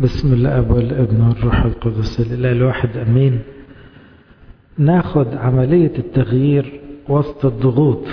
بسم الله والابن والروح القدس الإله الواحد أمين ناخد عملية التغيير وسط الضغوط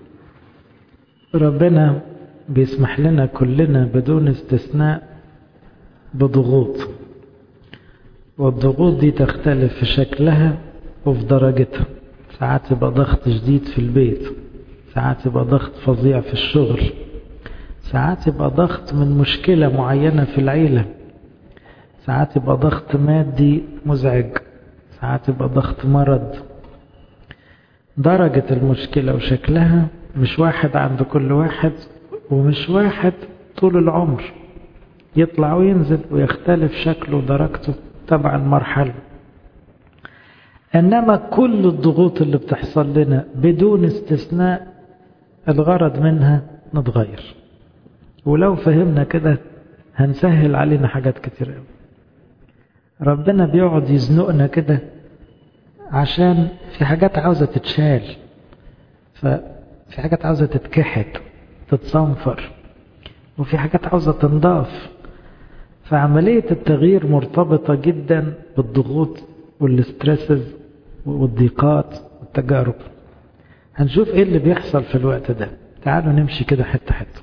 ربنا بيسمح لنا كلنا بدون استثناء بضغوط والضغوط دي تختلف في شكلها وفي درجتها ساعات يبقى ضغط شديد في البيت ساعات يبقى ضغط فظيع في الشغل ساعات يبقى ضغط من مشكلة معينة في العيلة ساعات يبقى ضغط مادي مزعج ساعات يبقى ضغط مرض درجة المشكلة وشكلها مش واحد عند كل واحد ومش واحد طول العمر يطلع وينزل ويختلف شكله ودرجته تبع المرحلة إنما كل الضغوط اللي بتحصل لنا بدون استثناء الغرض منها نتغير ولو فهمنا كده هنسهل علينا حاجات كتير قوي ربنا بيقعد يزنقنا كده عشان في حاجات عاوزة تتشال ففي حاجات عاوزة تتكحت تتصنفر وفي حاجات عاوزة تنضاف فعملية التغيير مرتبطة جدا بالضغوط والاسترسز والضيقات والتجارب هنشوف ايه اللي بيحصل في الوقت ده تعالوا نمشي كده حتة حتة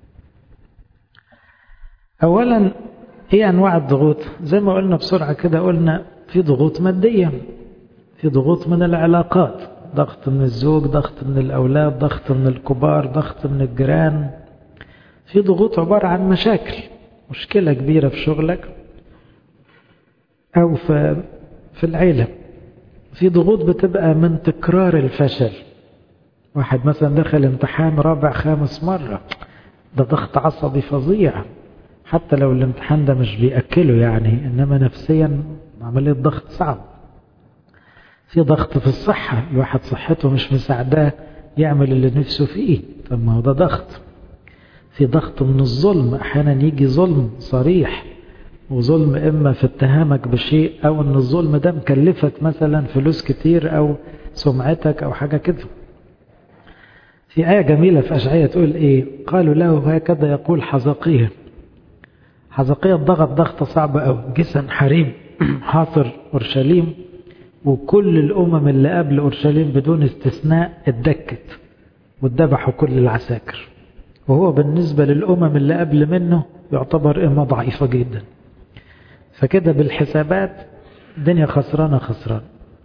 اولا ايه انواع الضغوط زي ما قلنا بسرعة كده قلنا في ضغوط مادية في ضغوط من العلاقات ضغط من الزوج ضغط من الاولاد ضغط من الكبار ضغط من الجيران في ضغوط عبارة عن مشاكل مشكلة كبيرة في شغلك او في في العيلة في ضغوط بتبقى من تكرار الفشل واحد مثلا دخل امتحان رابع خامس مرة ده ضغط عصبي فظيع حتى لو الامتحان ده مش بيأكله يعني إنما نفسيا عملية ضغط صعب في ضغط في الصحة الواحد صحته مش مساعداه يعمل اللي نفسه فيه طب ما هو ده ضغط في ضغط من الظلم أحيانا يجي ظلم صريح وظلم إما في اتهامك بشيء أو أن الظلم ده مكلفك مثلا فلوس كتير أو سمعتك أو حاجة كده في آية جميلة في أشعية تقول إيه قالوا له هكذا يقول حزقيه حزقية ضغط ضغطة صعبة أو جسن حريم حاصر أورشليم وكل الأمم اللي قبل أورشليم بدون استثناء اتدكت واتذبحوا كل العساكر وهو بالنسبة للأمم اللي قبل منه يعتبر إمة ضعيفة جدا فكده بالحسابات الدنيا خسرانة خسران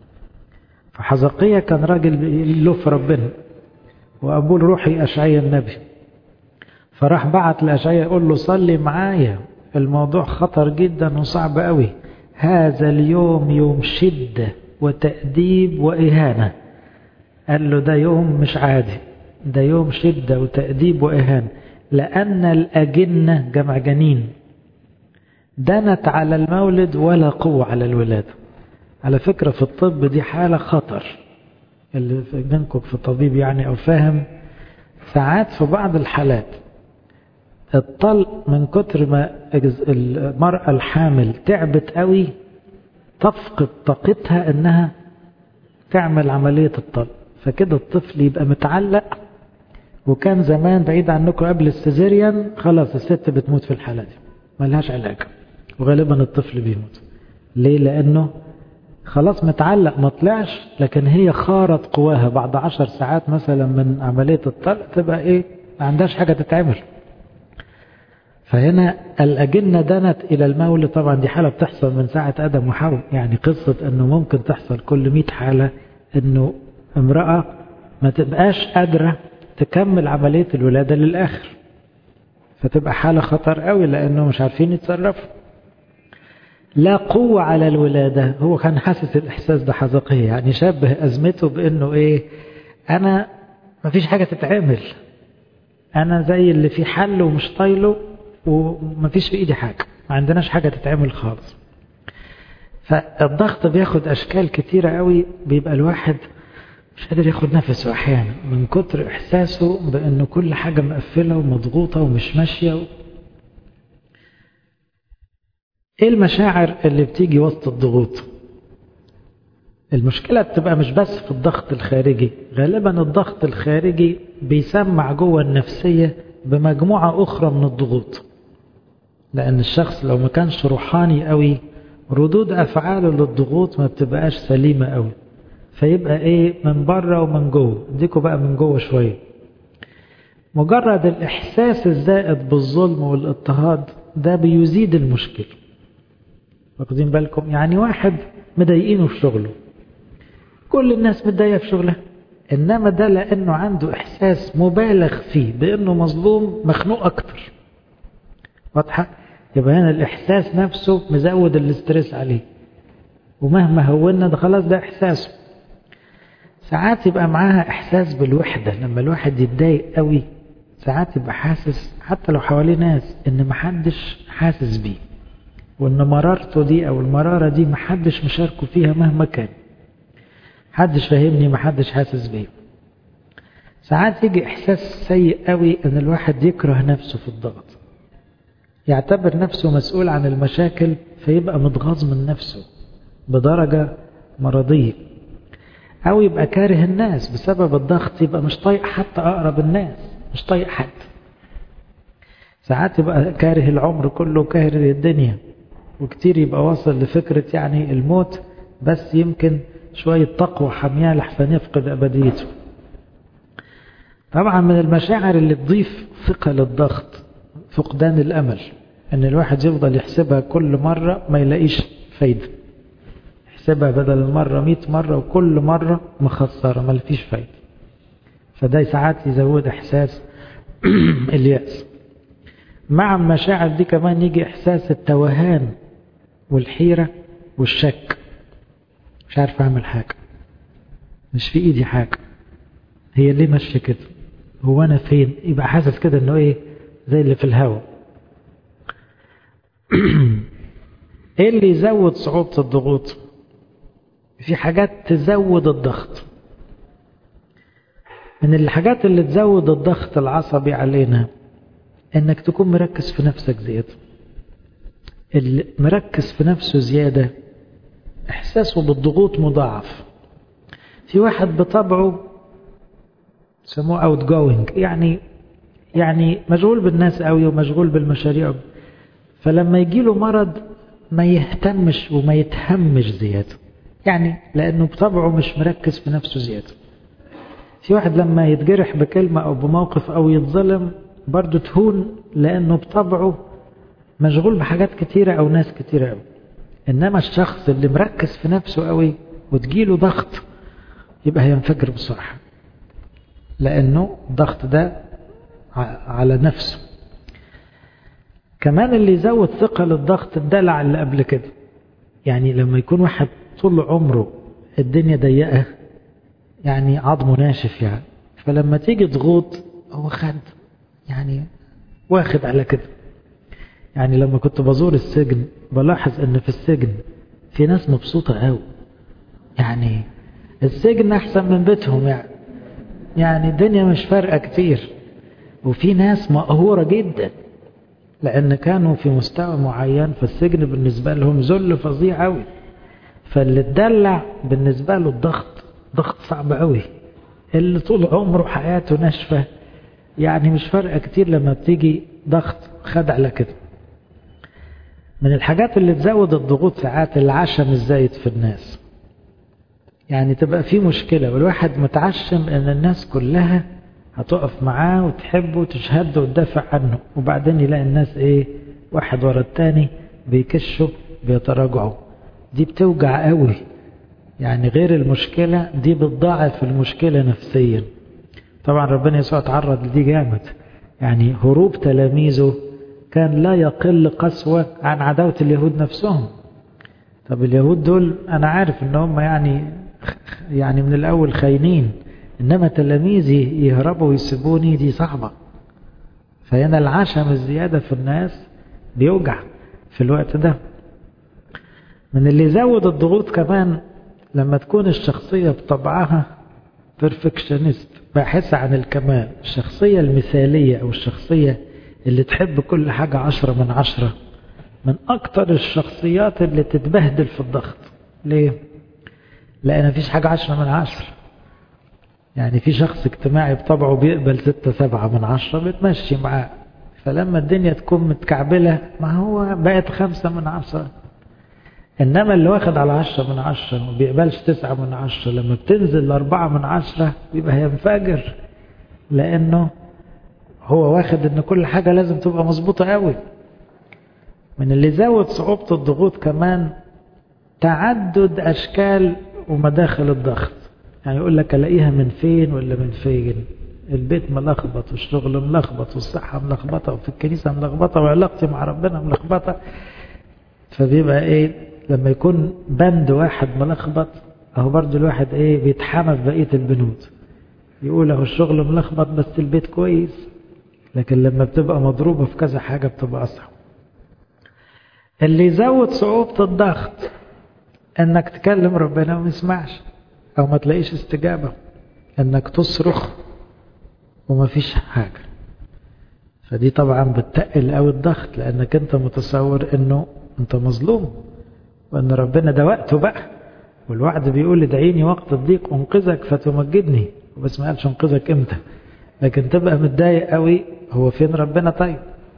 فحزقية كان راجل له في ربنا وأبوه روحي أشعية النبي فراح بعت لأشعية يقول له صلي معايا الموضوع خطر جدا وصعب قوي هذا اليوم يوم شدة وتأديب وإهانة قال له ده يوم مش عادي ده يوم شدة وتأديب وإهانة لأن الأجنة جمع جنين دنت على المولد ولا قوة على الولادة على فكرة في الطب دي حالة خطر اللي منكم في طبيب يعني أو فاهم ساعات في بعض الحالات الطلق من كتر ما المرأة الحامل تعبت قوي تفقد طاقتها انها تعمل عملية الطلق فكده الطفل يبقى متعلق وكان زمان بعيد عنكم قبل السيزيريان خلاص الست بتموت في الحالة دي ملهاش علاج وغالبا الطفل بيموت ليه لانه خلاص متعلق ما طلعش لكن هي خارت قواها بعد عشر ساعات مثلا من عملية الطلق تبقى ايه ما عندهاش حاجة تتعمل فهنا الأجنة دنت إلى المولد طبعا دي حالة بتحصل من ساعة آدم وحواء يعني قصة أنه ممكن تحصل كل مئة حالة أنه امرأة ما تبقاش قادرة تكمل عملية الولادة للآخر فتبقى حالة خطر قوي لأنه مش عارفين يتصرفوا لا قوة على الولادة هو كان حاسس الإحساس ده حزقية يعني شبه أزمته بأنه إيه أنا ما فيش حاجة تتعمل أنا زي اللي في حل ومش طايله ومفيش في ايدي حاجة ما عندناش حاجة تتعمل خالص فالضغط بياخد اشكال كتيرة قوي بيبقى الواحد مش قادر ياخد نفسه احيانا من كتر احساسه بانه كل حاجة مقفلة ومضغوطة ومش ماشية و... ايه المشاعر اللي بتيجي وسط الضغوط المشكلة بتبقى مش بس في الضغط الخارجي غالبا الضغط الخارجي بيسمع جوه النفسية بمجموعة أخرى من الضغوط لأن الشخص لو ما كانش روحاني قوي ردود أفعاله للضغوط ما بتبقاش سليمة قوي فيبقى إيه من بره ومن جوه اديكوا بقى من جوه شوية مجرد الإحساس الزائد بالظلم والاضطهاد ده بيزيد المشكلة واخدين بالكم يعني واحد مضايقينه في شغله كل الناس متضايقه في شغلها انما ده لانه عنده احساس مبالغ فيه بانه مظلوم مخنوق اكتر واضحه يبقى هنا الاحساس نفسه مزود الاسترس عليه ومهما هونا ده خلاص ده احساسه ساعات يبقى معاها احساس بالوحده لما الواحد يتضايق قوي ساعات يبقى حاسس حتى لو حواليه ناس ان محدش حاسس بيه وان مرارته دي او المراره دي محدش مشاركه فيها مهما كان محدش فاهمني محدش حاسس بيه ساعات يجي احساس سيء قوي ان الواحد يكره نفسه في الضغط يعتبر نفسه مسؤول عن المشاكل فيبقى متغاظ من نفسه بدرجة مرضية أو يبقى كاره الناس بسبب الضغط يبقى مش طايق حتى أقرب الناس مش طايق حد ساعات يبقى كاره العمر كله كاره الدنيا وكتير يبقى واصل لفكرة يعني الموت بس يمكن شوية تقوى حمياه لحسن يفقد أبديته طبعا من المشاعر اللي تضيف ثقة للضغط فقدان الأمل أن الواحد يفضل يحسبها كل مرة ما يلاقيش فايدة يحسبها بدل المرة مئة مرة وكل مرة مخسرة ما فيش فايدة فده ساعات يزود إحساس اليأس مع المشاعر دي كمان يجي إحساس التوهان والحيرة والشك مش عارف أعمل حاجة مش في إيدي حاجة هي ليه ماشية كده هو أنا فين يبقى حاسس كده إنه إيه زي اللي في الهواء إيه اللي يزود صعوبة الضغوط في حاجات تزود الضغط من الحاجات اللي تزود الضغط العصبي علينا انك تكون مركز في نفسك زيادة اللي مركز في نفسه زيادة احساسه بالضغوط مضاعف في واحد بطبعه سموه اوت جوينج يعني يعني مشغول بالناس قوي ومشغول بالمشاريع فلما يجي له مرض ما يهتمش وما يتهمش زيادة يعني لأنه بطبعه مش مركز في نفسه زيادة في واحد لما يتجرح بكلمة أو بموقف أو يتظلم برضه تهون لأنه بطبعه مشغول بحاجات كتيرة أو ناس كتيرة قوي إنما الشخص اللي مركز في نفسه قوي وتجيله ضغط يبقى هينفجر بسرعة لأنه الضغط ده على نفسه كمان اللي يزود ثقة للضغط الدلع اللي قبل كده يعني لما يكون واحد طول عمره الدنيا ضيقة يعني عظمه ناشف يعني فلما تيجي ضغوط هو خد يعني واخد على كده يعني لما كنت بزور السجن بلاحظ ان في السجن في ناس مبسوطة قوي يعني السجن احسن من بيتهم يعني يعني الدنيا مش فارقة كتير وفي ناس مقهورة جدا لأن كانوا في مستوى معين فالسجن بالنسبة لهم ذل فظيع قوي فاللي اتدلع بالنسبة له الضغط ضغط صعب قوي اللي طول عمره حياته ناشفة يعني مش فارقة كتير لما بتيجي ضغط خد على كده من الحاجات اللي تزود الضغوط ساعات العشم الزايد في الناس يعني تبقى في مشكلة والواحد متعشم ان الناس كلها هتقف معاه وتحبه وتشهد وتدافع عنه وبعدين يلاقي الناس ايه واحد ورا التاني بيكشوا بيتراجعوا دي بتوجع قوي يعني غير المشكلة دي بتضاعف المشكلة نفسيا طبعا ربنا يسوع تعرض لدي جامد يعني هروب تلاميذه كان لا يقل قسوة عن عداوة اليهود نفسهم طب اليهود دول أنا عارف إن هم يعني يعني من الأول خاينين إنما تلاميذي يهربوا ويسيبوني دي صعبة فهنا العشم الزيادة في الناس بيوجع في الوقت ده من اللي يزود الضغوط كمان لما تكون الشخصية بطبعها بيرفكشنست باحثة عن الكمال الشخصية المثالية أو الشخصية اللي تحب كل حاجة عشرة من عشرة من أكتر الشخصيات اللي تتبهدل في الضغط ليه؟ لأن مفيش حاجة عشرة من عشرة يعني في شخص اجتماعي بطبعه بيقبل ستة سبعة من عشرة بتمشي معاه فلما الدنيا تكون متكعبلة ما هو بقت خمسة من عشرة إنما اللي واخد على عشرة من عشرة ما بيقبلش تسعة من عشرة لما بتنزل لأربعة من عشرة يبقى هينفجر لأنه هو واخد إن كل حاجة لازم تبقى مظبوطة قوي من اللي زود صعوبة الضغوط كمان تعدد أشكال ومداخل الضغط يعني يقول لك ألاقيها من فين ولا من فين البيت ملخبط والشغل ملخبط والصحة ملخبطة وفي الكنيسة ملخبطة وعلاقتي مع ربنا ملخبطة فبيبقى ايه لما يكون بند واحد ملخبط اهو برضو الواحد ايه بيتحمى في بقية البنود يقول اهو الشغل ملخبط بس البيت كويس لكن لما بتبقى مضروبة في كذا حاجة بتبقى أصعب اللي يزود صعوبة الضغط انك تكلم ربنا وما يسمعش او ما تلاقيش استجابة انك تصرخ وما فيش حاجة فدي طبعا بتقل قوي الضغط لانك انت متصور انه انت مظلوم وان ربنا ده وقته بقى والوعد بيقول ادعيني وقت الضيق انقذك فتمجدني بس ما قالش انقذك امتى لكن تبقى متضايق قوي هو فين ربنا طيب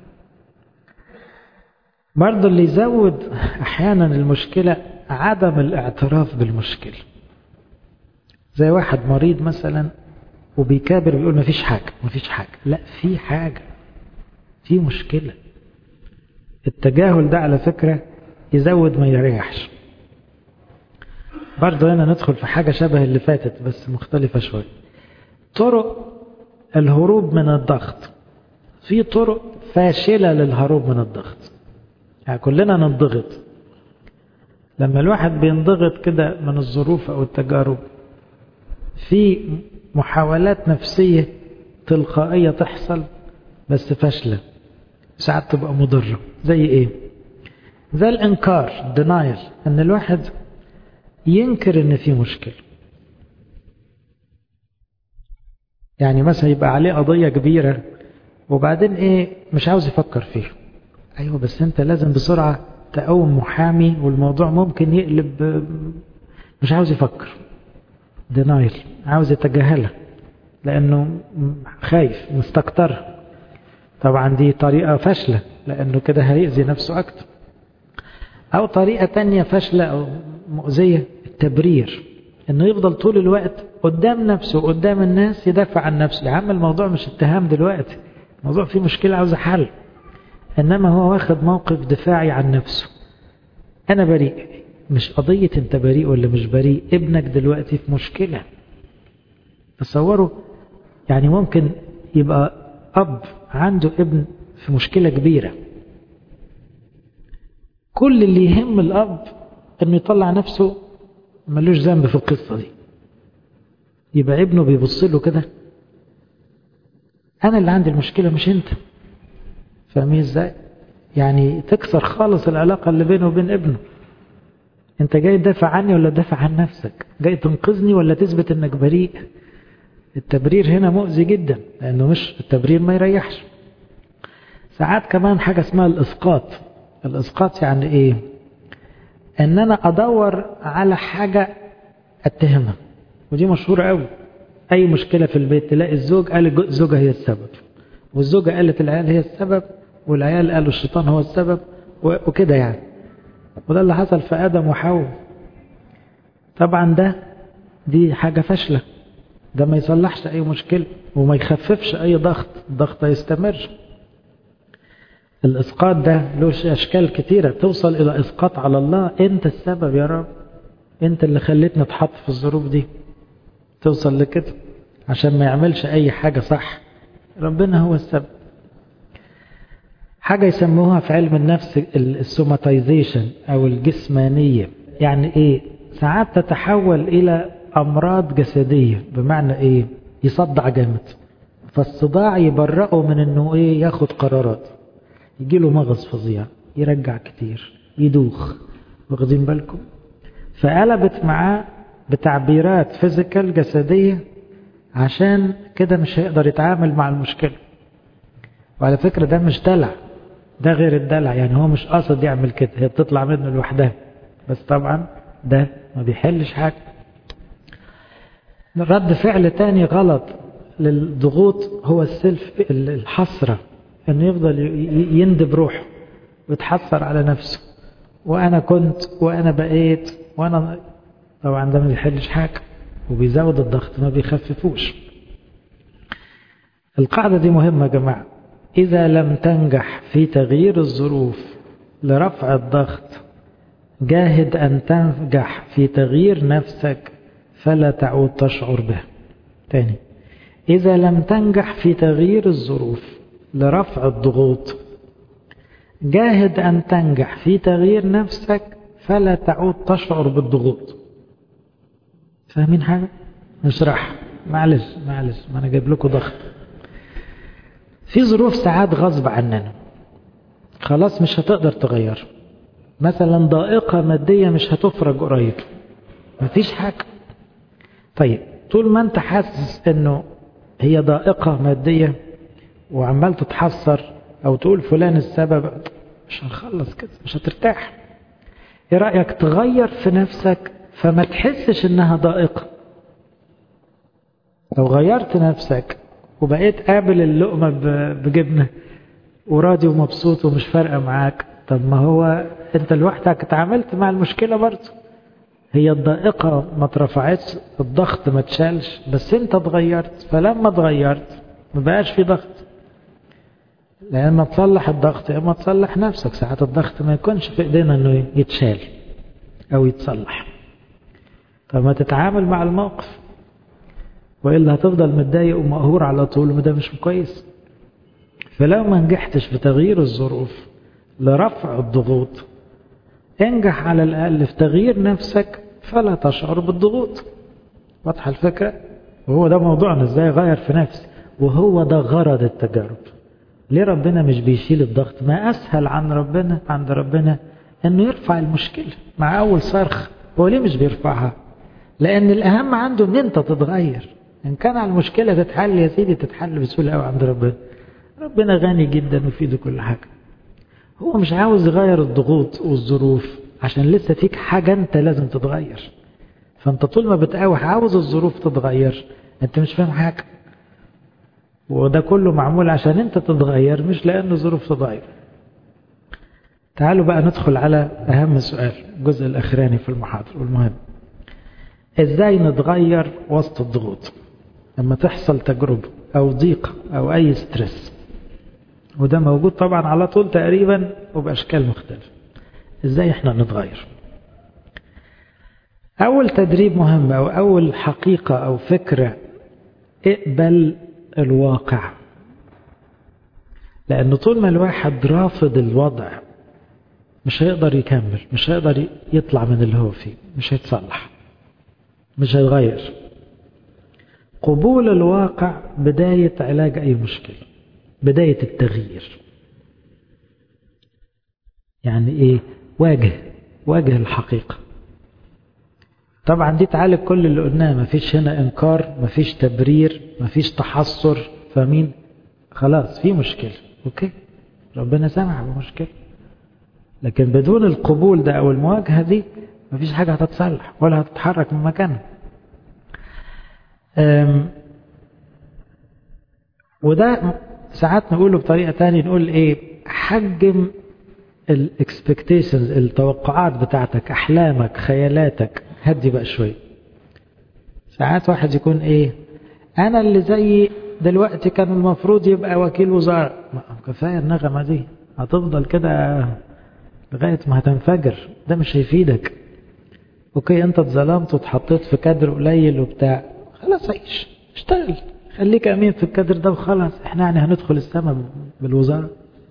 برضه اللي يزود احيانا المشكلة عدم الاعتراف بالمشكلة زي واحد مريض مثلا وبيكابر بيقول مفيش حاجة مفيش حاجة لا في حاجة في مشكلة التجاهل ده على فكرة يزود ما يريحش برضه هنا ندخل في حاجة شبه اللي فاتت بس مختلفة شوية طرق الهروب من الضغط في طرق فاشلة للهروب من الضغط يعني كلنا ننضغط لما الواحد بينضغط كده من الظروف أو التجارب في محاولات نفسية تلقائية تحصل بس فاشلة ساعات تبقى مضرة زي ايه زي الانكار denial ان الواحد ينكر ان في مشكلة يعني مثلا يبقى عليه قضية كبيرة وبعدين ايه مش عاوز يفكر فيها ايوه بس انت لازم بسرعة تقوم محامي والموضوع ممكن يقلب مش عاوز يفكر دينايل عاوز يتجاهلها لانه خايف مستكترها طبعا دي طريقة فاشلة لانه كده هيأذي نفسه اكتر او طريقة تانية فاشلة او مؤذية التبرير انه يفضل طول الوقت قدام نفسه وقدام الناس يدافع عن نفسه يا عم الموضوع مش اتهام دلوقتي الموضوع فيه مشكلة عاوزة حل انما هو واخد موقف دفاعي عن نفسه انا بريء مش قضية انت بريء ولا مش بريء ابنك دلوقتي في مشكلة تصوروا يعني ممكن يبقى اب عنده ابن في مشكلة كبيرة كل اللي يهم الاب انه يطلع نفسه ملوش ذنب في القصة دي يبقى ابنه بيبص له كده انا اللي عندي المشكلة مش انت فاهمين ازاي يعني تكسر خالص العلاقة اللي بينه وبين ابنه انت جاي تدافع عني ولا تدافع عن نفسك جاي تنقذني ولا تثبت انك بريء التبرير هنا مؤذي جدا لانه مش التبرير ما يريحش ساعات كمان حاجة اسمها الاسقاط الاسقاط يعني ايه ان انا ادور على حاجة اتهمها ودي مشهورة قوي اي مشكلة في البيت تلاقي الزوج قال الزوجة هي السبب والزوجة قالت العيال هي السبب والعيال قالوا الشيطان هو السبب وكده يعني وده اللي حصل في آدم وحواء طبعا ده دي حاجة فاشلة ده ما يصلحش أي مشكلة وما يخففش أي ضغط الضغط يستمر الإسقاط ده له أشكال كتيرة توصل إلى إسقاط على الله أنت السبب يا رب أنت اللي خليتنا اتحط في الظروف دي توصل لكده عشان ما يعملش أي حاجة صح ربنا هو السبب حاجة يسموها في علم النفس السوماتيزيشن أو الجسمانية يعني إيه ساعات تتحول إلى أمراض جسدية بمعنى إيه يصدع جامد فالصداع يبرئه من إنه إيه ياخد قرارات يجيله مغص فظيع يرجع كتير يدوخ واخدين بالكم فقلبت معاه بتعبيرات فيزيكال جسدية عشان كده مش هيقدر يتعامل مع المشكلة وعلى فكرة ده مش دلع ده غير الدلع يعني هو مش قاصد يعمل كده هي بتطلع منه لوحدها بس طبعا ده ما بيحلش حاجة رد فعل تاني غلط للضغوط هو السلف الحسرة انه يفضل يندب روحه ويتحسر على نفسه وانا كنت وانا بقيت وانا طبعا ده ما بيحلش حاجه وبيزود الضغط ما بيخففوش القاعده دي مهمه يا جماعه اذا لم تنجح في تغيير الظروف لرفع الضغط جاهد ان تنجح في تغيير نفسك فلا تعود تشعر به تاني إذا لم تنجح في تغيير الظروف لرفع الضغوط جاهد أن تنجح في تغيير نفسك فلا تعود تشعر بالضغوط فاهمين حاجة؟ نشرح معلش معلش ما أنا جايب لكم ضغط في ظروف ساعات غصب عننا خلاص مش هتقدر تغير مثلا ضائقة مادية مش هتفرج قريب مفيش حاجة طيب طول ما انت حاسس انه هي ضائقة مادية وعمال تتحسر او تقول فلان السبب مش هنخلص كده مش هترتاح ايه رأيك تغير في نفسك فما تحسش انها ضائقة لو غيرت نفسك وبقيت قابل اللقمة بجبنة وراضي ومبسوط ومش فارقة معاك طب ما هو انت لوحدك اتعاملت مع المشكلة برضه هي الضائقة ما اترفعتش الضغط ما اتشالش بس انت اتغيرت فلما اتغيرت ما بقاش في ضغط لما تصلح الضغط يا اما تصلح نفسك ساعات الضغط ما يكونش في ايدينا انه يتشال او يتصلح فما تتعامل مع الموقف والا هتفضل متضايق ومقهور على طول وده مش كويس فلو ما نجحتش في تغيير الظروف لرفع الضغوط انجح على الأقل في تغيير نفسك فلا تشعر بالضغوط واضحة الفكرة وهو ده موضوعنا ازاي اغير في نفسي وهو ده غرض التجارب ليه ربنا مش بيشيل الضغط ما اسهل عن ربنا عند ربنا انه يرفع المشكلة مع اول صرخ هو ليه مش بيرفعها لان الاهم عنده ان انت تتغير ان كان على المشكلة تتحل يا سيدي تتحل بسهولة قوي عند ربنا ربنا غني جدا وفي ايده كل حاجة هو مش عاوز يغير الضغوط والظروف عشان لسه فيك حاجة انت لازم تتغير فانت طول ما بتقاوح عاوز الظروف تتغير انت مش فاهم حاجة وده كله معمول عشان انت تتغير مش لان الظروف تتغير تعالوا بقى ندخل على اهم سؤال الجزء الاخراني في المحاضرة والمهم ازاي نتغير وسط الضغوط لما تحصل تجربة او ضيق او اي ستريس وده موجود طبعا على طول تقريبا وبأشكال مختلفة ازاي احنا نتغير اول تدريب مهم او اول حقيقة او فكرة اقبل الواقع لان طول ما الواحد رافض الوضع مش هيقدر يكمل مش هيقدر يطلع من اللي هو فيه مش هيتصلح مش هيتغير قبول الواقع بداية علاج أي مشكلة بداية التغيير يعني ايه واجه واجه الحقيقة طبعا دي تعالج كل اللي قلناه مفيش هنا انكار مفيش تبرير مفيش تحصر فمين خلاص في مشكلة اوكي ربنا سمح بمشكلة لكن بدون القبول ده او المواجهة دي مفيش حاجة هتتصلح ولا هتتحرك من مكانها وده ساعات نقوله بطريقة تانية نقول ايه حجم الاكسبكتيشنز التوقعات بتاعتك احلامك خيالاتك هدي بقى شوي ساعات واحد يكون ايه انا اللي زي دلوقتي كان المفروض يبقى وكيل وزارة كفاية النغمة دي هتفضل كده لغاية ما هتنفجر ده مش هيفيدك اوكي انت اتظلمت واتحطيت في كادر قليل وبتاع خلاص عيش اشتغل خليك امين في الكادر ده وخلاص احنا يعني هندخل السماء بالوزارة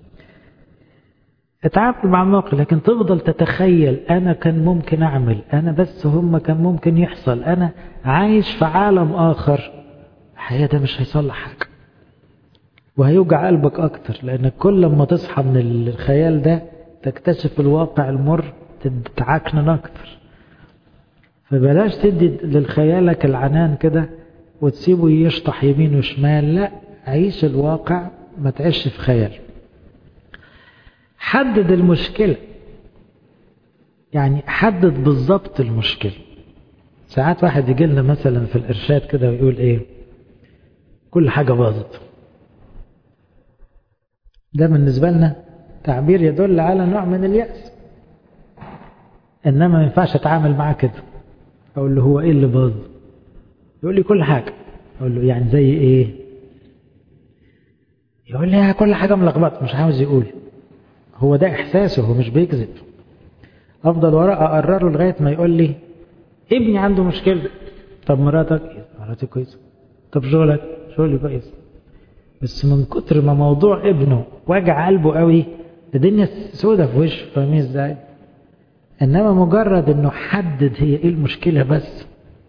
اتعامل مع الموقف لكن تفضل تتخيل انا كان ممكن اعمل انا بس هم كان ممكن يحصل انا عايش في عالم اخر الحقيقة ده مش هيصلح حاجة وهيوجع قلبك اكتر لانك كل ما تصحى من الخيال ده تكتشف الواقع المر تتعكنن اكتر فبلاش تدي للخيالك العنان كده وتسيبه يشطح يمين وشمال لا عيش الواقع ما تعيش في خيال حدد المشكلة يعني حدد بالظبط المشكلة ساعات واحد يجي لنا مثلا في الإرشاد كده ويقول إيه كل حاجة باظت ده بالنسبة لنا تعبير يدل على نوع من اليأس إنما ما ينفعش أتعامل معاه كده أقول له هو إيه اللي باظ يقول لي كل حاجة أقول له يعني زي إيه يقول لي كل حاجة ملخبطة مش عاوز يقول هو ده إحساسه هو مش بيكذب أفضل وراء أقرره لغاية ما يقول لي ابني عنده مشكلة طب مراتك مراتي كويسة طب شغلك شغلي كويس بس من كتر ما موضوع ابنه وجع قلبه قوي الدنيا سودة في وشه فاهمين ازاي انما مجرد انه حدد هي ايه المشكلة بس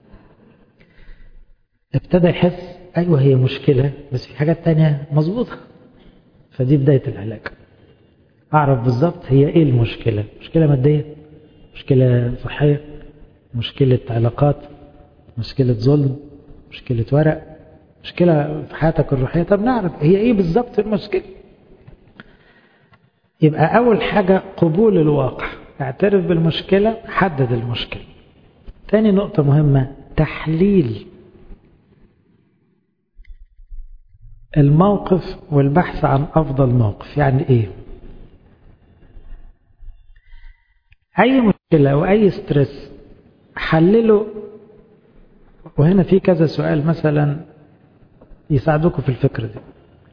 ابتدى يحس ايوه هي مشكلة بس في حاجات تانية مظبوطة فدي بداية العلاج اعرف بالظبط هي ايه المشكلة مشكلة مادية مشكلة صحية مشكلة علاقات مشكلة ظلم مشكلة ورق مشكلة في حياتك الروحية طب نعرف هي ايه بالظبط المشكلة يبقى اول حاجة قبول الواقع اعترف بالمشكلة حدد المشكلة تاني نقطة مهمة تحليل الموقف والبحث عن افضل موقف يعني ايه اي مشكلة او اي ستريس حلله وهنا في كذا سؤال مثلا يساعدوكم في الفكرة دي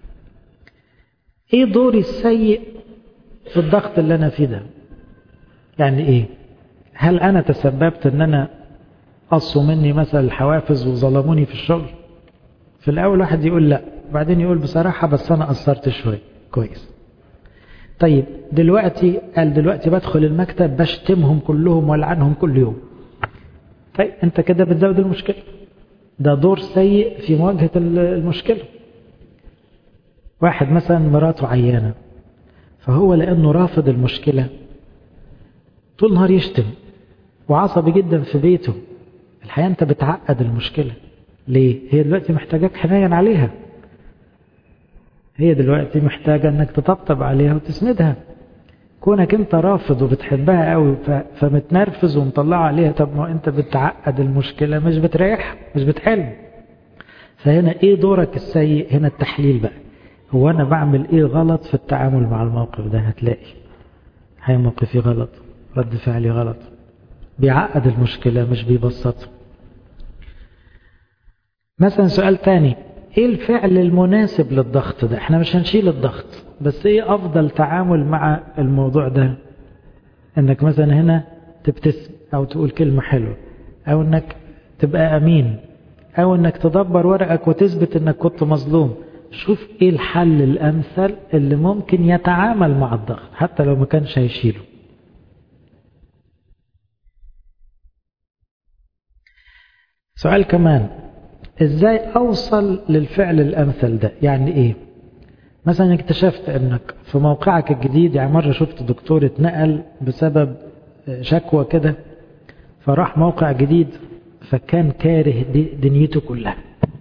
ايه دوري السيء في الضغط اللي انا فيه ده يعني ايه هل انا تسببت ان انا قصوا مني مثلا الحوافز وظلموني في الشغل في الاول واحد يقول لا بعدين يقول بصراحة بس انا قصرت شوية كويس طيب دلوقتي قال دلوقتي بدخل المكتب بشتمهم كلهم والعنهم كل يوم طيب انت كده بتزود المشكلة ده دور سيء في مواجهة المشكلة واحد مثلا مراته عيانة فهو لأنه رافض المشكلة طول نهار يشتم وعصبي جدا في بيته الحقيقة أنت بتعقد المشكلة ليه؟ هي دلوقتي محتاجاك حنين عليها هي دلوقتي محتاجة أنك تطبطب عليها وتسندها كونك أنت رافض وبتحبها قوي فمتنرفز ومطلع عليها طب ما أنت بتعقد المشكلة مش بتريحها مش بتحل فهنا إيه دورك السيء هنا التحليل بقى هو أنا بعمل إيه غلط في التعامل مع الموقف ده هتلاقي هي موقفي غلط رد فعلي غلط بيعقد المشكلة مش بيبسطها مثلا سؤال تاني ايه الفعل المناسب للضغط ده احنا مش هنشيل الضغط بس ايه افضل تعامل مع الموضوع ده انك مثلا هنا تبتسم او تقول كلمة حلوة او انك تبقى امين او انك تدبر ورقك وتثبت انك كنت مظلوم شوف ايه الحل الامثل اللي ممكن يتعامل مع الضغط حتى لو ما كانش هيشيله سؤال كمان ازاي اوصل للفعل الامثل ده يعني ايه مثلا اكتشفت انك في موقعك الجديد يعني مرة شفت دكتور اتنقل بسبب شكوى كده فراح موقع جديد فكان كاره دنيته كلها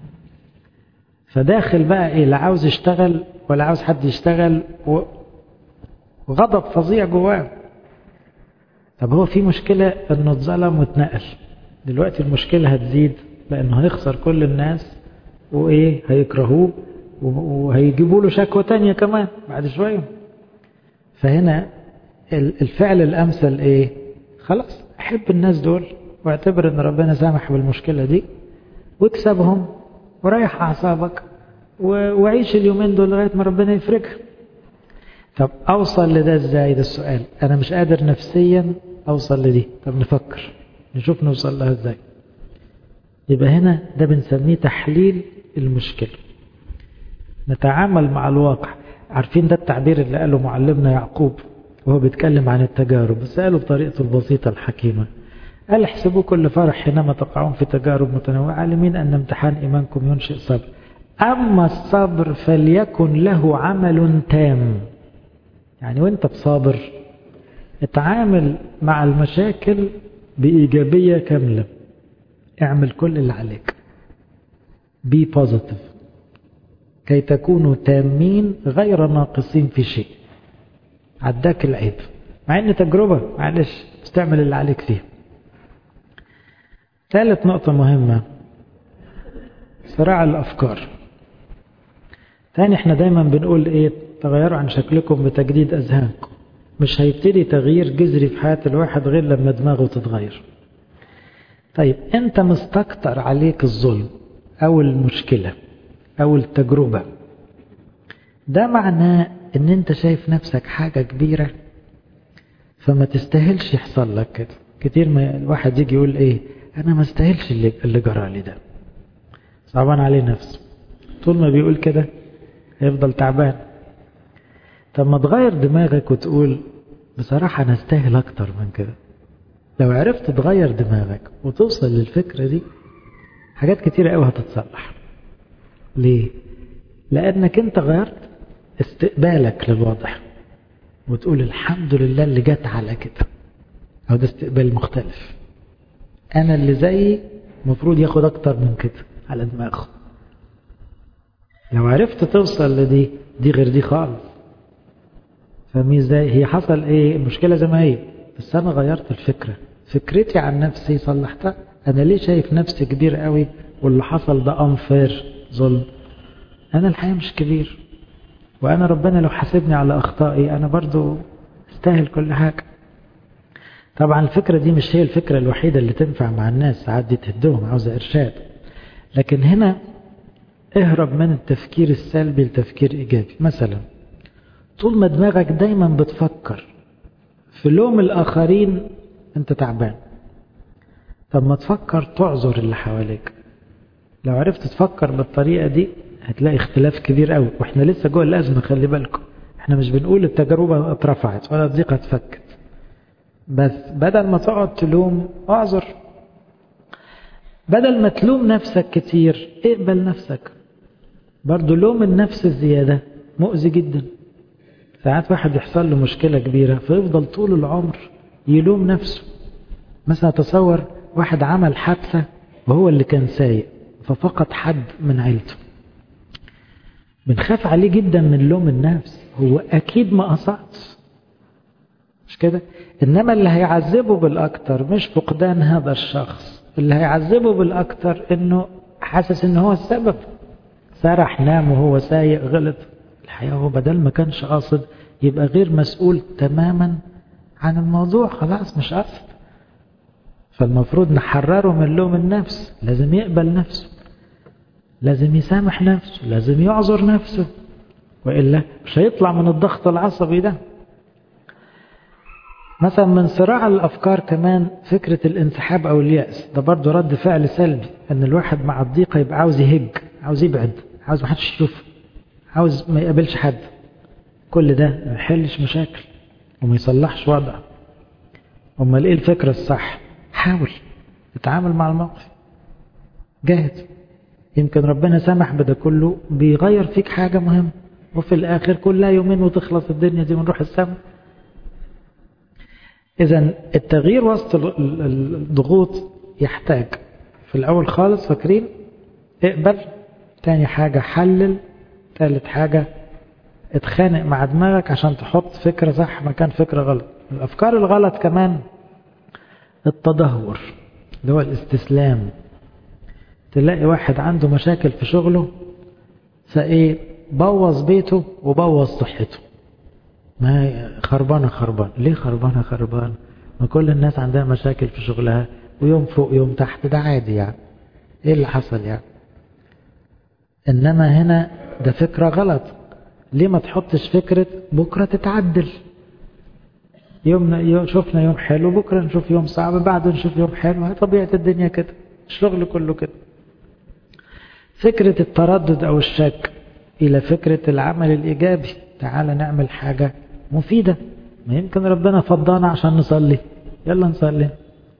فداخل بقى ايه لا عاوز يشتغل ولا عاوز حد يشتغل وغضب فظيع جواه طب هو في مشكلة انه اتظلم واتنقل دلوقتي المشكلة هتزيد لانه هيخسر كل الناس وايه هيكرهوه وهيجيبوا له شكوى تانية كمان بعد شوية فهنا الفعل الامثل ايه خلاص احب الناس دول واعتبر ان ربنا سامح بالمشكلة دي واكسبهم وريح اعصابك وعيش اليومين دول لغاية ما ربنا يفرجها طب اوصل لده ازاي ده السؤال انا مش قادر نفسيا اوصل لدي طب نفكر نشوف نوصل لها ازاي يبقى هنا ده بنسميه تحليل المشكلة نتعامل مع الواقع عارفين ده التعبير اللي قاله معلمنا يعقوب وهو بيتكلم عن التجارب بس قاله بطريقته البسيطة الحكيمة قال احسبوا كل فرح حينما تقعون في تجارب متنوعة عالمين أن امتحان إيمانكم ينشئ صبر أما الصبر فليكن له عمل تام يعني وانت بصابر اتعامل مع المشاكل بإيجابية كاملة اعمل كل اللي عليك be positive كي تكونوا تامين غير ناقصين في شيء عداك العيب مع ان تجربة معلش بس تعمل اللي عليك فيها ثالث نقطة مهمة صراع الأفكار تاني احنا دايما بنقول ايه تغيروا عن شكلكم بتجديد أذهانكم مش هيبتدي تغيير جذري في حياة الواحد غير لما دماغه تتغير طيب انت مستكتر عليك الظلم او المشكلة او التجربة ده معناه ان انت شايف نفسك حاجة كبيرة فما تستاهلش يحصل لك كده كتير ما الواحد يجي يقول ايه انا ما استاهلش اللي, اللي جرى لي ده صعبان عليه نفسه طول ما بيقول كده هيفضل تعبان طب ما تغير دماغك وتقول بصراحة أنا أستاهل أكتر من كده لو عرفت تغير دماغك وتوصل للفكرة دي حاجات كتيرة قوي هتتصلح ليه؟ لأنك أنت غيرت استقبالك للوضع وتقول الحمد لله اللي جت على كده أو ده استقبال مختلف أنا اللي زيي المفروض ياخد أكتر من كده على دماغه لو عرفت توصل لدي دي غير دي خالص فاهمين ازاي هي حصل ايه المشكله زي ما هي بس انا غيرت الفكره فكرتي عن نفسي صلحتها انا ليه شايف نفسي كبير قوي واللي حصل ده انفير ظلم انا الحقيقه مش كبير وانا ربنا لو حاسبني على اخطائي انا برضو استاهل كل حاجه طبعا الفكره دي مش هي الفكره الوحيده اللي تنفع مع الناس ساعات دي تهدهم عاوزه ارشاد لكن هنا اهرب من التفكير السلبي لتفكير ايجابي مثلا طول ما دماغك دايما بتفكر في لوم الآخرين أنت تعبان طب ما تفكر تعذر اللي حواليك لو عرفت تفكر بالطريقة دي هتلاقي اختلاف كبير قوي واحنا لسه جوه الأزمة خلي بالكم احنا مش بنقول التجربة اترفعت ولا الضيقة اتفكت بس بدل ما تقعد تلوم اعذر بدل ما تلوم نفسك كتير اقبل نفسك برضو لوم النفس الزيادة مؤذي جدا ساعات واحد يحصل له مشكلة كبيرة فيفضل طول العمر يلوم نفسه مثلا تصور واحد عمل حادثة وهو اللي كان سايق ففقد حد من عيلته بنخاف عليه جدا من لوم النفس هو أكيد ما قصدش مش كده إنما اللي هيعذبه بالأكتر مش فقدان هذا الشخص اللي هيعذبه بالأكتر إنه حاسس إن هو السبب سرح نام وهو سايق غلط الحقيقة هو بدل ما كانش قاصد يبقى غير مسؤول تماما عن الموضوع خلاص مش قصد فالمفروض نحرره من لوم النفس لازم يقبل نفسه لازم يسامح نفسه لازم يعذر نفسه وإلا مش هيطلع من الضغط العصبي ده مثلا من صراع الأفكار كمان فكرة الانسحاب أو اليأس ده برضه رد فعل سلبي أن الواحد مع الضيقة يبقى عاوز يهج عاوز يبعد عاوز محدش يشوفه عاوز ما يقابلش حد كل ده ما يحلش مشاكل وما يصلحش وضع امال ايه الفكره الصح حاول اتعامل مع الموقف جاهد يمكن ربنا سمح بده كله بيغير فيك حاجة مهمة وفي الآخر كلها يومين وتخلص الدنيا دي ونروح السماء إذا التغيير وسط الضغوط يحتاج في الأول خالص فاكرين اقبل تاني حاجة حلل ثالث حاجة اتخانق مع دماغك عشان تحط فكرة صح مكان فكرة غلط الأفكار الغلط كمان التدهور اللي هو الاستسلام تلاقي واحد عنده مشاكل في شغله فايه بوظ بيته وبوظ صحته ما خربانة خربان ليه خربانة خربان ما كل الناس عندها مشاكل في شغلها ويوم فوق يوم تحت ده عادي يعني ايه اللي حصل يعني انما هنا ده فكرة غلط ليه ما تحطش فكرة بكرة تتعدل يوم شفنا يوم حلو بكرة نشوف يوم صعب بعده نشوف يوم حلو هي طبيعة الدنيا كده الشغل كله كده فكرة التردد أو الشك إلى فكرة العمل الإيجابي تعالى نعمل حاجة مفيدة ما يمكن ربنا فضانا عشان نصلي يلا نصلي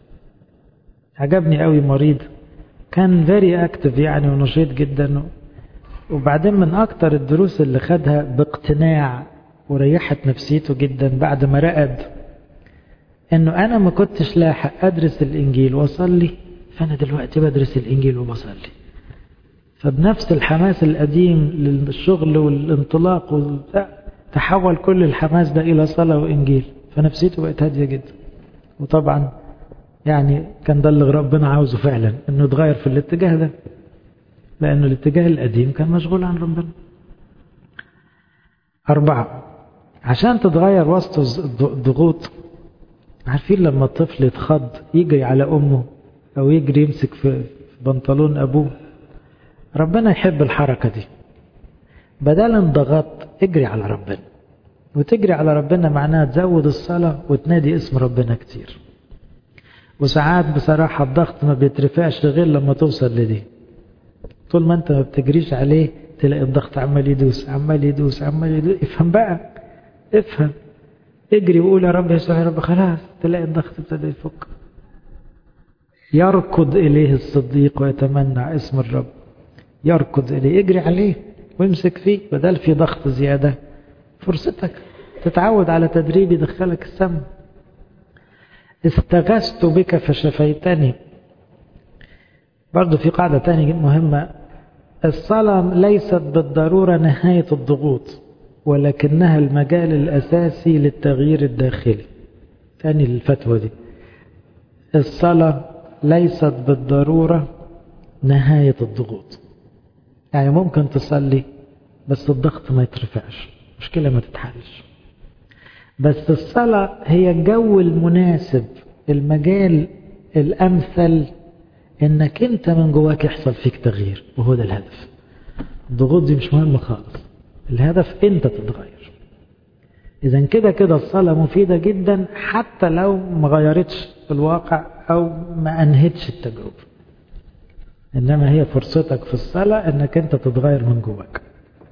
عجبني قوي مريض كان فيري اكتف يعني ونشيط جدا وبعدين من اكتر الدروس اللي خدها باقتناع وريحت نفسيته جدا بعد ما رقد انه انا ما كنتش لاحق ادرس الانجيل واصلي فانا دلوقتي بدرس الانجيل وبصلي فبنفس الحماس القديم للشغل والانطلاق تحول كل الحماس ده الى صلاه وانجيل فنفسيته بقت هاديه جدا وطبعا يعني كان ده اللي ربنا عاوزه فعلا انه يتغير في الاتجاه ده لانه الاتجاه القديم كان مشغول عن ربنا أربعة عشان تتغير وسط الضغوط عارفين لما الطفل يتخض يجري على أمه أو يجري يمسك في بنطلون أبوه ربنا يحب الحركة دي بدل انضغط اجري على ربنا وتجري على ربنا معناها تزود الصلاة وتنادي اسم ربنا كتير وساعات بصراحة الضغط ما بيترفعش غير لما توصل لدي طول ما انت ما بتجريش عليه تلاقي الضغط عمال يدوس عمال يدوس عمال يدوس افهم بقى افهم اجري وقول يا رب يسوع يا رب خلاص تلاقي الضغط ابتدى يفك يركض إليه الصديق ويتمنى اسم الرب يركض إليه اجري عليه وامسك فيه بدل في ضغط زيادة فرصتك تتعود على تدريب يدخلك السم استغثت بك فشفيتني برضو في قاعدة تانية مهمة الصلاة ليست بالضرورة نهاية الضغوط ولكنها المجال الأساسي للتغيير الداخلي تاني الفتوى دي الصلاة ليست بالضرورة نهاية الضغوط يعني ممكن تصلي بس الضغط ما يترفعش مشكلة ما تتحلش بس الصلاة هي الجو المناسب المجال الأمثل انك انت من جواك يحصل فيك تغيير وهو ده الهدف الضغوط دي مش مهمة خالص الهدف انت تتغير اذا كده كده الصلاة مفيدة جدا حتى لو ما غيرتش الواقع او ما انهتش التجربة انما هي فرصتك في الصلاة انك انت تتغير من جواك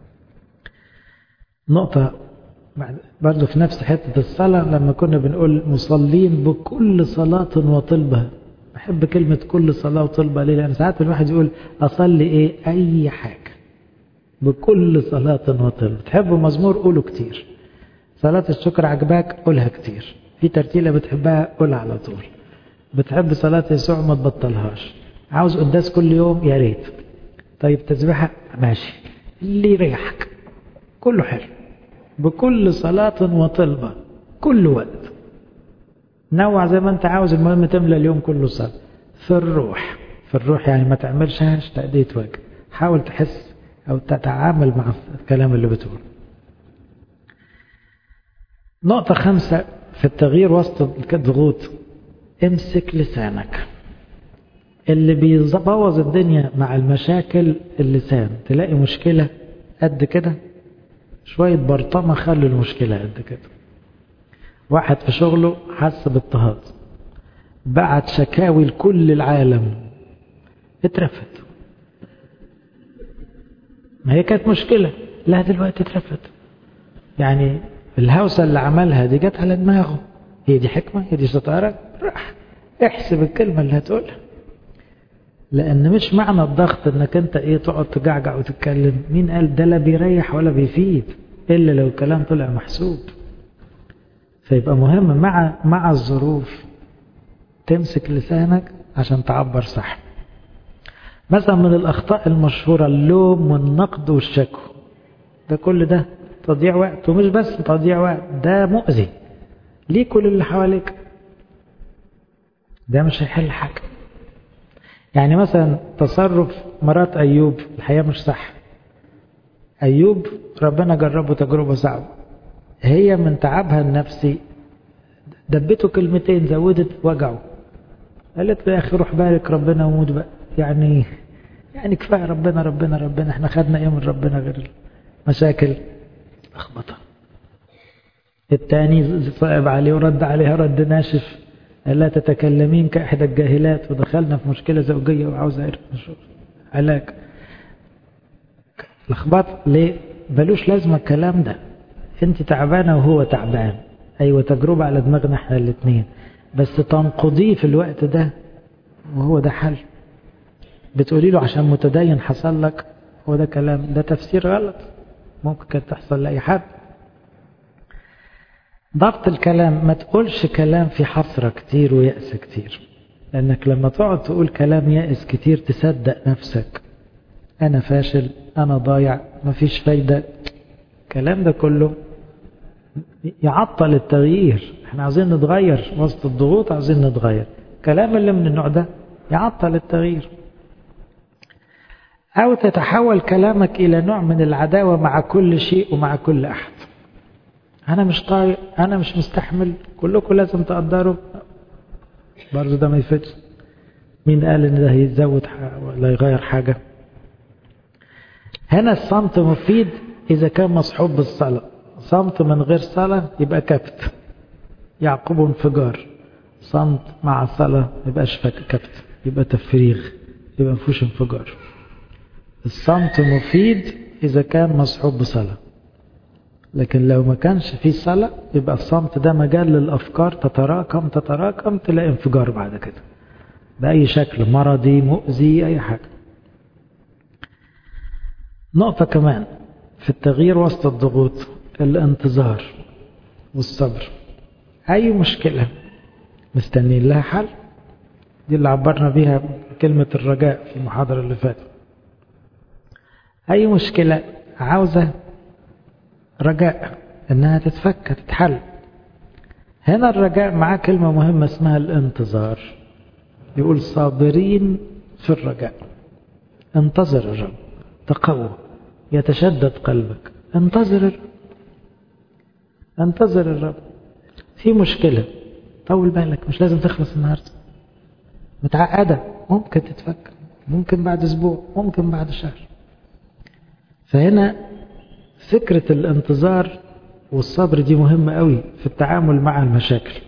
نقطة برضه في نفس حتة الصلاة لما كنا بنقول مصلين بكل صلاة وطلبة بحب كلمة كل صلاة وطلبة ليه لأن ساعات الواحد يقول أصلي إيه أي حاجة بكل صلاة وطلبة تحبوا مزمور قولوا كتير صلاة الشكر عجباك قولها كتير في ترتيلة بتحبها قولها على طول بتحب صلاة يسوع ما تبطلهاش عاوز قداس كل يوم يا ريت طيب تسبيحة ماشي اللي يريحك كله حلو بكل صلاة وطلبة كل وقت نوع زي ما انت عاوز المهم تملى اليوم كله صلاة في الروح في الروح يعني ما تعملش هاش تأدية واجب حاول تحس أو تتعامل مع الكلام اللي بتقوله نقطة خمسة في التغيير وسط الضغوط امسك لسانك اللي بيبوظ الدنيا مع المشاكل اللسان تلاقي مشكلة قد كده شوية برطمة خلوا المشكلة قد كده واحد في شغله حس باضطهاد بعت شكاوي لكل العالم اترفد ما هي كانت مشكلة لا دلوقتي اترفد يعني الهوسة اللي عملها دي جت على دماغه هي دي حكمة هي دي شطارة راح احسب الكلمة اللي هتقولها لأن مش معنى الضغط انك انت ايه تقعد تجعجع وتتكلم مين قال ده لا بيريح ولا بيفيد إلا لو الكلام طلع محسوب فيبقى مهم مع مع الظروف تمسك لسانك عشان تعبر صح مثلا من الأخطاء المشهورة اللوم والنقد والشكوى ده كل ده تضييع وقت ومش بس تضييع وقت ده مؤذي ليه كل اللي حواليك ده مش هيحل حاجة يعني مثلا تصرف مرات أيوب الحقيقة مش صح أيوب ربنا جربه تجربة صعبة هي من تعبها النفسي دبته كلمتين زودت وجعه قالت له يا أخي روح بارك ربنا وموت بقى يعني يعني كفاية ربنا ربنا ربنا احنا خدنا ايه من ربنا غير مشاكل لخبطة التاني صعب عليه ورد عليها رد ناشف لا تتكلمين كإحدى الجاهلات ودخلنا في مشكلة زوجية وعاوز أعرف علاج لخبط ليه ملوش لازمة الكلام ده انت تعبانة وهو تعبان ايوه تجربة على دماغنا احنا الاثنين بس تنقضيه في الوقت ده وهو ده حل بتقولي له عشان متدين حصل لك هو ده كلام ده تفسير غلط ممكن كانت تحصل لأي حد ضبط الكلام ما تقولش كلام في حسرة كتير ويأس كتير لأنك لما تقعد تقول كلام يأس كتير تصدق نفسك أنا فاشل أنا ضايع مفيش فايدة الكلام ده كله يعطل التغيير احنا عايزين نتغير وسط الضغوط عايزين نتغير كلام اللي من النوع ده يعطل التغيير أو تتحول كلامك إلى نوع من العداوة مع كل شيء ومع كل أحد أنا مش طايق أنا مش مستحمل كلكم لازم تقدروا برضه ده ما يفيدش مين قال إن ده هيزود ولا يغير حاجة هنا الصمت مفيد إذا كان مصحوب بالصلاة صمت من غير صلاة يبقى كبت يعقبه انفجار صمت مع صلاة ما يبقاش كبت يبقى تفريغ يبقى مفيهوش انفجار الصمت مفيد إذا كان مصحوب بصلاة لكن لو ما كانش فيه صلاة يبقى الصمت ده مجال للأفكار تتراكم تتراكم تلاقي انفجار بعد كده بأي شكل مرضي مؤذي أي حاجة نقطة كمان في التغيير وسط الضغوط الانتظار والصبر أي مشكلة مستنين لها حل دي اللي عبرنا بيها كلمة الرجاء في المحاضرة اللي فاتت أي مشكلة عاوزة رجاء إنها تتفك تتحل هنا الرجاء معاه كلمة مهمة اسمها الانتظار يقول صابرين في الرجاء انتظر الرب تقوى يتشدد قلبك انتظر الرب انتظر الرب في مشكلة طول بالك مش لازم تخلص النهاردة متعقدة ممكن تتفك ممكن بعد اسبوع ممكن بعد شهر فهنا فكرة الانتظار والصبر دي مهمة قوي في التعامل مع المشاكل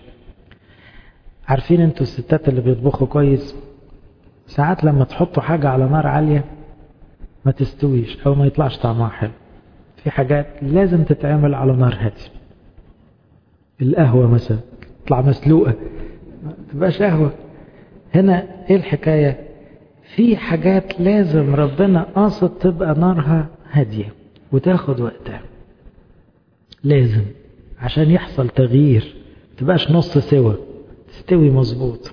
عارفين انتوا الستات اللي بيطبخوا كويس ساعات لما تحطوا حاجة على نار عالية ما تستويش او ما يطلعش طعمها حلو في حاجات لازم تتعمل على نار هادية القهوة مثلا تطلع مسلوقة ما تبقاش قهوة هنا ايه الحكاية في حاجات لازم ربنا قاصد تبقى نارها هادية وتاخد وقتها لازم عشان يحصل تغيير تبقاش نص سوا تستوي مظبوط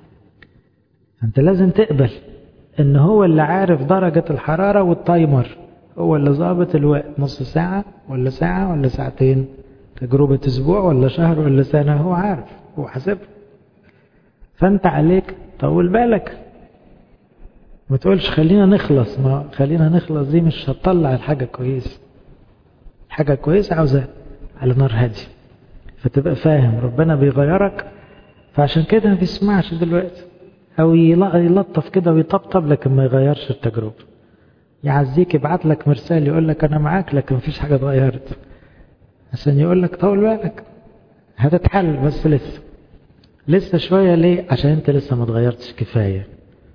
انت لازم تقبل ان هو اللي عارف درجة الحرارة والتايمر هو اللي ظابط الوقت نص ساعة ولا ساعة ولا ساعتين تجربة اسبوع ولا شهر ولا سنة هو عارف هو حاسبها فانت عليك طول بالك ما تقولش خلينا نخلص ما خلينا نخلص دي مش هتطلع الحاجة كويسة حاجة كويسة عاوزة على نار هادية فتبقى فاهم ربنا بيغيرك فعشان كده ما بيسمعش دلوقتي او يلطف كده ويطبطب لكن ما يغيرش التجربة يعزيك يبعت لك مرسال يقول لك انا معاك لكن مفيش حاجة اتغيرت عشان يقول لك طول بالك هتتحل بس لسه لسه شوية ليه عشان انت لسه ما اتغيرتش كفاية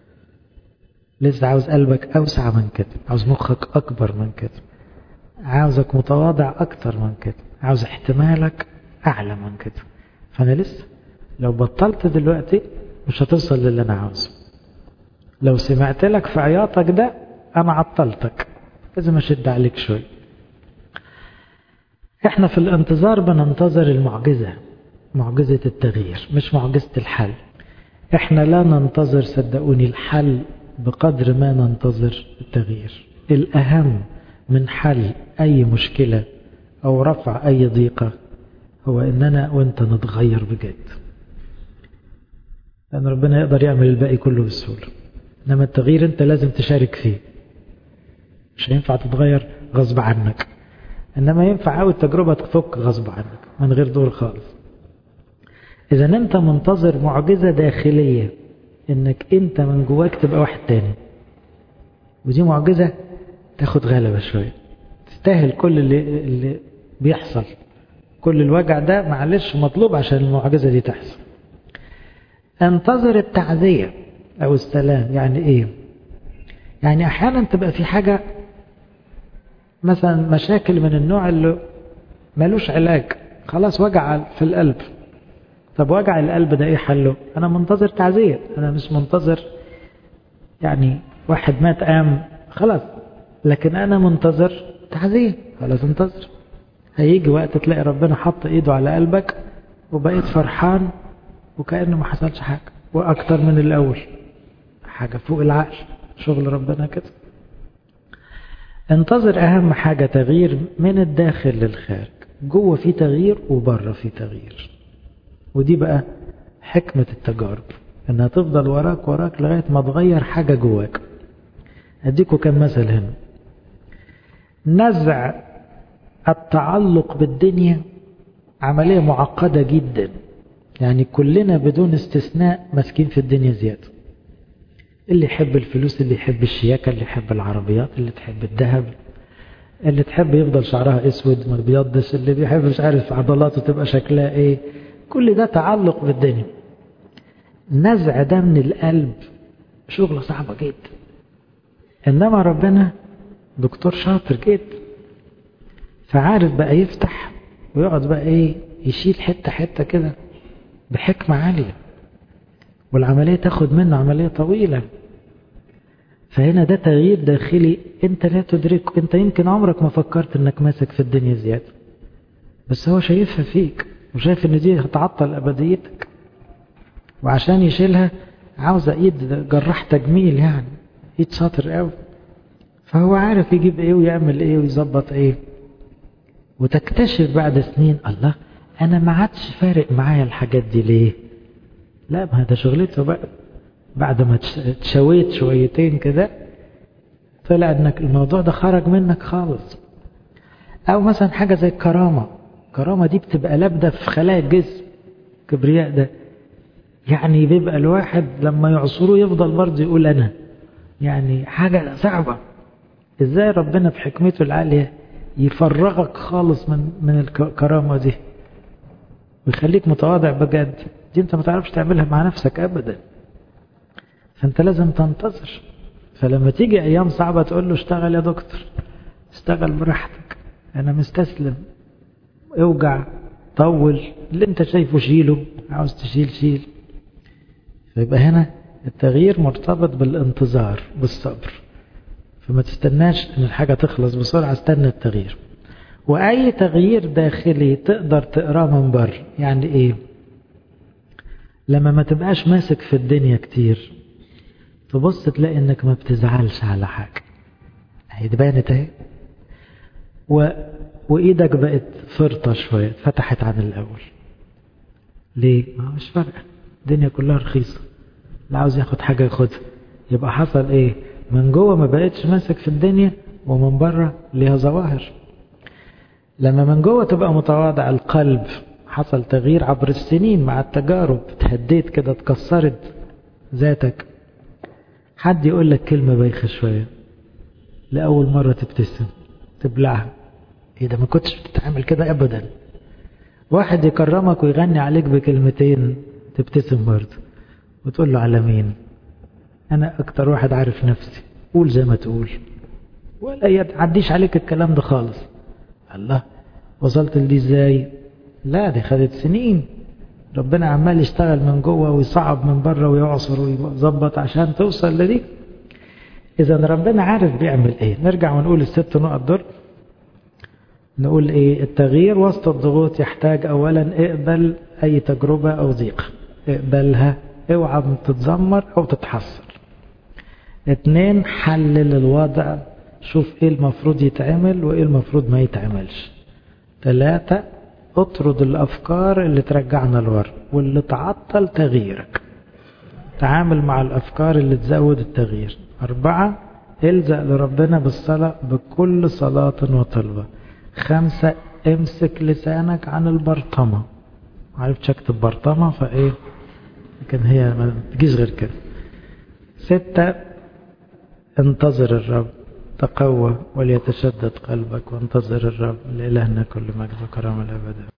لسه عاوز قلبك اوسع من كده عاوز مخك اكبر من كده عاوزك متواضع اكتر من كده عاوز احتمالك اعلى من كده فانا لسه لو بطلت دلوقتي مش هتوصل للي انا عاوزه لو سمعت لك في عياطك ده انا عطلتك لازم اشد عليك شوي احنا في الانتظار بننتظر المعجزة معجزة التغيير مش معجزة الحل احنا لا ننتظر صدقوني الحل بقدر ما ننتظر التغيير الأهم من حل أي مشكلة أو رفع أي ضيقة هو إننا وإنت نتغير بجد لأن ربنا يقدر يعمل الباقي كله بسهولة إنما التغيير أنت لازم تشارك فيه مش هينفع تتغير غصب عنك إنما ينفع أو التجربة تفك غصب عنك من غير دور خالص إذا أنت منتظر معجزة داخلية إنك أنت من جواك تبقى واحد تاني ودي معجزة تاخد غلبة شوية تستاهل كل اللي, اللي بيحصل كل الوجع ده معلش مطلوب عشان المعجزة دي تحصل انتظر التعزية أو السلام يعني إيه يعني أحيانا تبقى في حاجة مثلا مشاكل من النوع اللي ملوش علاج خلاص وجع في القلب طب وجع القلب ده ايه حله انا منتظر تعزية انا مش منتظر يعني واحد مات قام خلاص لكن انا منتظر تعزية خلاص انتظر هيجي وقت تلاقي ربنا حط ايده على قلبك وبقيت فرحان وكأنه ما حصلش حاجة واكتر من الاول حاجة فوق العقل شغل ربنا كده انتظر اهم حاجة تغيير من الداخل للخارج جوه في تغيير وبره في تغيير ودي بقى حكمة التجارب انها تفضل وراك وراك لغاية ما تغير حاجة جواك اديكوا كم مثل هنا نزع التعلق بالدنيا عملية معقدة جدا يعني كلنا بدون استثناء ماسكين في الدنيا زيادة اللي يحب الفلوس اللي يحب الشياكة اللي يحب العربيات اللي تحب الذهب اللي تحب يفضل شعرها اسود ما بيضش اللي بيحب مش عارف عضلاته تبقى شكلها ايه كل ده تعلق بالدنيا نزع ده من القلب شغلة صعبة جدا انما ربنا دكتور شاطر جدا فعارف بقى يفتح ويقعد بقى ايه يشيل حتة حتة كده بحكمة عالية والعملية تاخد منه عملية طويلة فهنا ده تغيير داخلي انت لا تدركه انت يمكن عمرك ما فكرت انك ماسك في الدنيا زيادة بس هو شايفها فيك وشايف ان دي هتعطل ابديتك وعشان يشيلها عاوزة ايد جراح تجميل يعني ايد شاطر قوي فهو عارف يجيب ايه ويعمل ايه ويظبط ايه وتكتشف بعد سنين الله انا ما عادش فارق معايا الحاجات دي ليه لا ما ده شغلته بقى بعد ما تشويت شويتين كده طلع انك الموضوع ده خرج منك خالص او مثلا حاجة زي الكرامة الكرامة دي بتبقى لابدة في خلايا الجسم كبرياء ده يعني بيبقى الواحد لما يعصروه يفضل برضه يقول انا يعني حاجة صعبة ازاي ربنا بحكمته العالية يفرغك خالص من من الكرامة دي ويخليك متواضع بجد دي انت ما تعرفش تعملها مع نفسك ابدا فانت لازم تنتظر فلما تيجي ايام صعبة تقول له اشتغل يا دكتور اشتغل براحتك انا مستسلم اوجع طول اللي انت شايفه شيله عاوز تشيل شيل فيبقى هنا التغيير مرتبط بالانتظار بالصبر فما تستناش ان الحاجة تخلص بسرعة استنى التغيير واي تغيير داخلي تقدر تقراه من بره يعني ايه لما ما تبقاش ماسك في الدنيا كتير تبص تلاقي انك ما بتزعلش على حاجة هي بانت اهي و... وايدك بقت فرطة شوية فتحت عن الاول ليه؟ ما مش فارقة الدنيا كلها رخيصة اللي عاوز ياخد حاجة ياخدها يبقى حصل ايه من جوه ما بقتش ماسك في الدنيا ومن بره ليها ظواهر لما من جوه تبقى متواضع القلب حصل تغيير عبر السنين مع التجارب تهديت كده اتكسرت ذاتك حد يقول لك كلمة بايخة شوية لأول مرة تبتسم تبلعها ايه ده ما كنتش بتتعامل كده ابدا واحد يكرمك ويغني عليك بكلمتين تبتسم برضه وتقول له على مين انا اكتر واحد عارف نفسي قول زي ما تقول ولا يعديش عليك الكلام ده خالص الله وصلت لدي ازاي لا دي خدت سنين ربنا عمال يشتغل من جوه ويصعب من بره ويعصر ويظبط عشان توصل لدي اذا ربنا عارف بيعمل ايه نرجع ونقول الست نقط دول نقول ايه التغيير وسط الضغوط يحتاج اولا اقبل اي تجربة او ضيق اقبلها اوعى تتذمر او تتحسر اتنين حلل الوضع شوف ايه المفروض يتعمل وايه المفروض ما يتعملش ثلاثة اطرد الافكار اللي ترجعنا لورا واللي تعطل تغييرك تعامل مع الافكار اللي تزود التغيير اربعة الزق لربنا بالصلاة بكل صلاة وطلبة خمسة امسك لسانك عن البرطمة عرفت اكتب برطمة فايه لكن هي ما تجيش غير كده ستة انتظر الرب تقوى وليتشدد قلبك وانتظر الرب لإلهنا كل مجد وكرامة الأبد